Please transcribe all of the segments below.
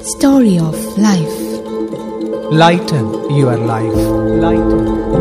Story of Life. Lighten your life lighten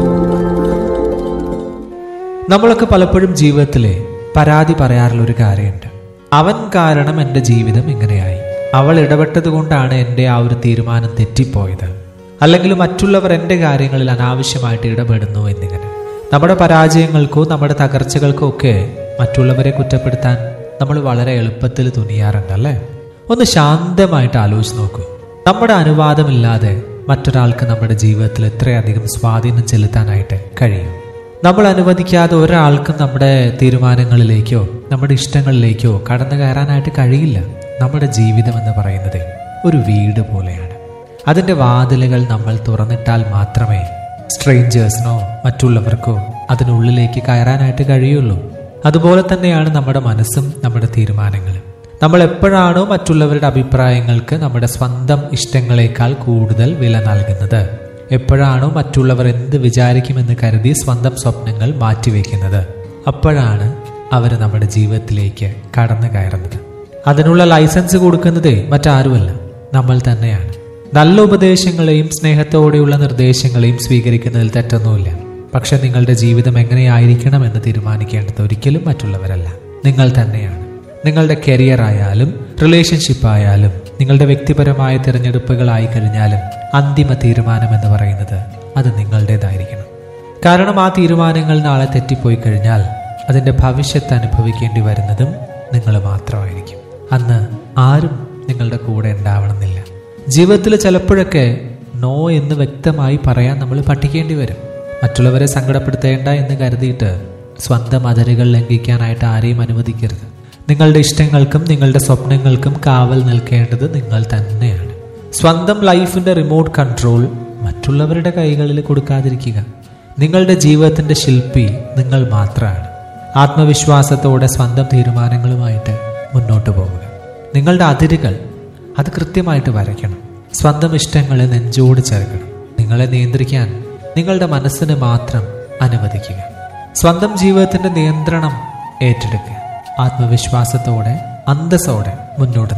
നമ്മളൊക്കെ പലപ്പോഴും ജീവിതത്തിലെ പരാതി പറയാറുള്ള ഒരു കാര്യമുണ്ട് അവൻ കാരണം എൻ്റെ ജീവിതം ഇങ്ങനെയായി അവൾ ഇടപെട്ടത് കൊണ്ടാണ് എൻ്റെ ആ ഒരു തീരുമാനം തെറ്റിപ്പോയത് അല്ലെങ്കിൽ മറ്റുള്ളവർ എൻ്റെ കാര്യങ്ങളിൽ അനാവശ്യമായിട്ട് ഇടപെടുന്നു എന്നിങ്ങനെ നമ്മുടെ പരാജയങ്ങൾക്കോ നമ്മുടെ തകർച്ചകൾക്കോ ഒക്കെ മറ്റുള്ളവരെ കുറ്റപ്പെടുത്താൻ നമ്മൾ വളരെ എളുപ്പത്തിൽ തുനിയാറുണ്ടല്ലേ ഒന്ന് ശാന്തമായിട്ട് ആലോചിച്ച് നോക്കൂ നമ്മുടെ അനുവാദമില്ലാതെ മറ്റൊരാൾക്ക് നമ്മുടെ ജീവിതത്തിൽ എത്രയധികം സ്വാധീനം ചെലുത്താനായിട്ട് കഴിയും നമ്മൾ അനുവദിക്കാതെ ഒരാൾക്കും നമ്മുടെ തീരുമാനങ്ങളിലേക്കോ നമ്മുടെ ഇഷ്ടങ്ങളിലേക്കോ കടന്നു കയറാനായിട്ട് കഴിയില്ല നമ്മുടെ ജീവിതം എന്ന് പറയുന്നത് ഒരു വീട് പോലെയാണ് അതിൻ്റെ വാതിലുകൾ നമ്മൾ തുറന്നിട്ടാൽ മാത്രമേ സ്ട്രേഞ്ചേഴ്സിനോ മറ്റുള്ളവർക്കോ അതിനുള്ളിലേക്ക് കയറാനായിട്ട് കഴിയുള്ളൂ അതുപോലെ തന്നെയാണ് നമ്മുടെ മനസ്സും നമ്മുടെ തീരുമാനങ്ങളും നമ്മൾ എപ്പോഴാണോ മറ്റുള്ളവരുടെ അഭിപ്രായങ്ങൾക്ക് നമ്മുടെ സ്വന്തം ഇഷ്ടങ്ങളെക്കാൾ കൂടുതൽ വില നൽകുന്നത് എപ്പോഴാണോ മറ്റുള്ളവർ എന്ത് വിചാരിക്കുമെന്ന് കരുതി സ്വന്തം സ്വപ്നങ്ങൾ മാറ്റിവെക്കുന്നത് അപ്പോഴാണ് അവർ നമ്മുടെ ജീവിതത്തിലേക്ക് കടന്നു കയറുന്നത് അതിനുള്ള ലൈസൻസ് കൊടുക്കുന്നതേ മറ്റാരുമല്ല നമ്മൾ തന്നെയാണ് നല്ല ഉപദേശങ്ങളെയും സ്നേഹത്തോടെയുള്ള നിർദ്ദേശങ്ങളെയും സ്വീകരിക്കുന്നതിൽ തെറ്റൊന്നുമില്ല പക്ഷെ നിങ്ങളുടെ ജീവിതം എങ്ങനെയായിരിക്കണം എന്ന് തീരുമാനിക്കേണ്ടത് ഒരിക്കലും മറ്റുള്ളവരല്ല നിങ്ങൾ തന്നെയാണ് നിങ്ങളുടെ കരിയർ ആയാലും റിലേഷൻഷിപ്പ് ആയാലും നിങ്ങളുടെ വ്യക്തിപരമായ തിരഞ്ഞെടുപ്പുകളായി കഴിഞ്ഞാലും അന്തിമ തീരുമാനം എന്ന് പറയുന്നത് അത് നിങ്ങളുടേതായിരിക്കണം കാരണം ആ തീരുമാനങ്ങൾ നാളെ തെറ്റിപ്പോയി കഴിഞ്ഞാൽ അതിന്റെ ഭവിഷ്യത്ത് അനുഭവിക്കേണ്ടി വരുന്നതും നിങ്ങൾ മാത്രമായിരിക്കും അന്ന് ആരും നിങ്ങളുടെ കൂടെ ഉണ്ടാവണമെന്നില്ല ജീവിതത്തിൽ ചിലപ്പോഴൊക്കെ നോ എന്ന് വ്യക്തമായി പറയാൻ നമ്മൾ പഠിക്കേണ്ടി വരും മറ്റുള്ളവരെ സങ്കടപ്പെടുത്തേണ്ട എന്ന് കരുതിയിട്ട് സ്വന്തം അതിരുകൾ ലംഘിക്കാനായിട്ട് ആരെയും അനുവദിക്കരുത് നിങ്ങളുടെ ഇഷ്ടങ്ങൾക്കും നിങ്ങളുടെ സ്വപ്നങ്ങൾക്കും കാവൽ നിൽക്കേണ്ടത് നിങ്ങൾ തന്നെയാണ് സ്വന്തം ലൈഫിന്റെ റിമോട്ട് കൺട്രോൾ മറ്റുള്ളവരുടെ കൈകളിൽ കൊടുക്കാതിരിക്കുക നിങ്ങളുടെ ജീവിതത്തിന്റെ ശില്പി നിങ്ങൾ മാത്രമാണ് ആത്മവിശ്വാസത്തോടെ സ്വന്തം തീരുമാനങ്ങളുമായിട്ട് മുന്നോട്ട് പോവുക നിങ്ങളുടെ അതിരുകൾ അത് കൃത്യമായിട്ട് വരയ്ക്കണം സ്വന്തം ഇഷ്ടങ്ങളെ നെഞ്ചോട് ചേർക്കണം നിങ്ങളെ നിയന്ത്രിക്കാൻ നിങ്ങളുടെ മനസ്സിന് മാത്രം അനുവദിക്കുക സ്വന്തം ജീവിതത്തിന്റെ നിയന്ത്രണം ഏറ്റെടുക്കുക ആത്മവിശ്വാസത്തോടെ അന്തസ്സോടെ മുന്നോട്ട്